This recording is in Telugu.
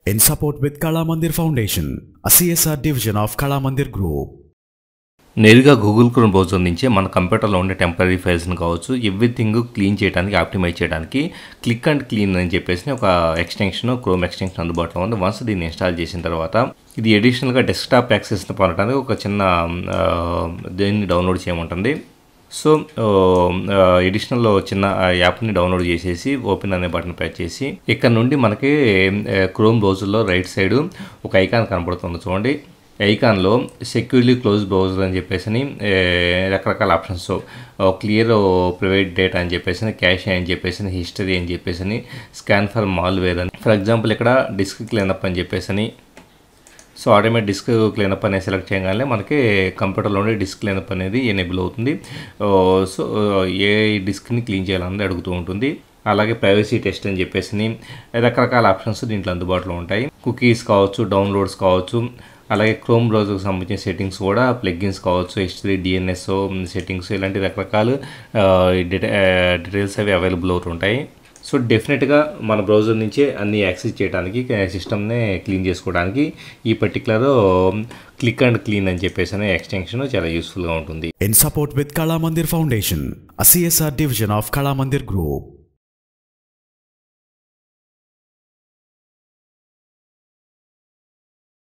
in support with Kala Mandir Foundation, a CSR division of Kala Mandir Group. నేరుగా గూగుల్ క్రోమ్ బ్రౌజర్ నుంచే మన కంప్యూటర్లో ఉండే టెంపరీ ఫైల్స్ని కావచ్చు ఎవ్రీథింగ్ క్లీన్ చేయడానికి ఆప్టిమైజ్ చేయడానికి క్లిక్ అండ్ క్లీన్ అని చెప్పేసి ఒక ఎక్స్టెన్షన్ క్రోమ్ ఎక్స్టెన్షన్ అందుబాటులో ఉంది వన్స్ దీన్ని ఇన్స్టాల్ చేసిన తర్వాత ఇది అడిషనల్గా డెస్క్టాప్ యాక్సెస్ని పొందడానికి ఒక చిన్న ఆ, దీన్ని డౌన్లోడ్ చేయమంటుంది సో ఎడిషనల్ చిన్న యాప్ని డౌన్లోడ్ చేసేసి ఓపెన్ అనే బటన్ ప్రెస్ చేసి ఇక్కడ నుండి మనకి క్రోమ్ బ్రౌజర్లో రైట్ సైడ్ ఒక ఐకాన్ కనబడుతుంది చూడండి ఐకాన్లో సెక్యూర్లీ క్లోజ్ బ్రౌజర్ అని చెప్పేసి ఏ, రకరకాల ఆప్షన్స్ క్లియర్ ప్రైవేట్ డేటా అని చెప్పేసి క్యాష్ అని చెప్పేసి హిస్టరీ అని చెప్పేసి స్కాన్ ఫర్ మాల్వేర్ అని ఫర్ ఎగ్జాంపుల్ ఇక్కడ డిస్క్ క్లీనప్ అని చెప్పేసి సో ఆటోమేటిక్ డిస్క్ క్లీనప్ అనేది సెలెక్ట్ చేయగానే మనకి కంప్యూటర్లోనే డిస్క్ క్లీనప్ అనేది ఎనేబుల్ అవుతుంది ఓ, సో ఏ డిస్క్ని క్లీన్ చేయాలన్నది అడుగుతూ ఉంటుంది అలాగే ప్రైవసీ టెస్ట్ అని చెప్పేసి రకరకాల ఆప్షన్స్ దీంట్లో అందుబాటులో ఉంటాయి కుకీస్ కావచ్చు డౌన్లోడ్స్ కావచ్చు అలాగే క్రోమ్ బ్రౌజర్కి సంబంధించిన సెట్టింగ్స్ కూడా ప్లగ్గిన్స్ కావచ్చు హెచ్డి డిఎన్ఎస్ సెట్టింగ్స్ ఇలాంటి రకరకాల ఆ, డీటె- ఆ, డీటెయిల్స్ అవి అవైలబుల్ అవుతుంటాయి సో డెఫినెట్గా మన బ్రౌజర్ నుంచే అన్ని యాక్సెస్ చేయడానికి సిస్టమ్నే క్లీన్ చేసుకోవడానికి ఈ పర్టికులర్ క్లిక్ అండ్ క్లీన్ అని చెప్పేసి అనే ఎక్స్టెన్షన్ చాలా యూస్ఫుల్గా ఉంటుంది In support with Kala Mandir Foundation, a CSR division of Kala Mandir Group.